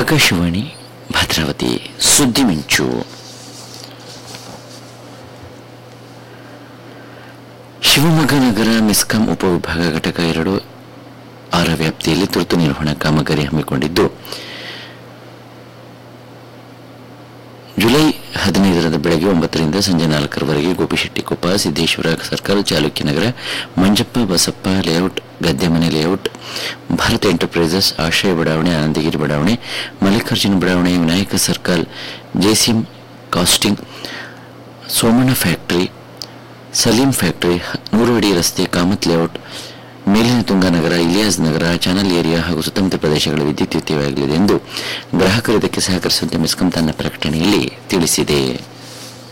ಆಕಾಶವಾಣಿ ಭದ್ರಾವತಿ ಸುದ್ದಿ ಮಿಂಚು ಶಿವಮೊಗ್ಗ ನಗರ ಮೆಸ್ಕಾಂ ಉಪವಿಭಾಗ ಘಟಕ ಎರಡು ಆರ ವ್ಯಾಪ್ತಿಯಲ್ಲಿ ತುರ್ತು ನಿರ್ವಹಣಾ ಕಾಮಗಾರಿ ಹಮ್ಮಿಕೊಂಡಿದ್ದು ಜುಲೈ ಹದಿನೈದರದ ಬೆಳಗ್ಗೆ ಒಂಬತ್ತರಿಂದ ಸಂಜೆ ನಾಲ್ಕರವರೆಗೆ Gopishettikoppa Siddeshwara circle Chalukyanagar Manjappa Basappa layout Gaddemane layout Bharat enterprises Ashraya ಬಡಾವಣೆ ಆನಂದಗಿರಿ ಬಡಾವಣೆ ಮಲ್ಲಿಕಾರ್ಜುನ ಬಡಾವಣೆ Vinayaka circle JCM casting Somanna factory Salim factory ನೂರು ಅಡಿ ರಸ್ತೆ ಕಾಮತ್ ಲೇಔಟ್ ಮೇಲಿನ ತುಂಗಾನಗರ ಇಲಿಯಾಸ್ ನಗರ ಚಾನಲ್ ಏರಿಯಾ ಹಾಗೂ ಸುತ್ತಮುತ್ತ ಪ್ರದೇಶಗಳ ವಿದ್ಯುತ್ ವ್ಯತ್ಯಯವಾಗಲಿದೆ ಎಂದು ಗ್ರಾಹಕರು ಇದಕ್ಕೆ ಸಹಕರಿಸುವಂತೆ ಮೆಸ್ಕಾಂ ತನ್ನ ಪ್ರಕಟಣೆಯಲ್ಲಿ ತಿಳಿಸಿದೆ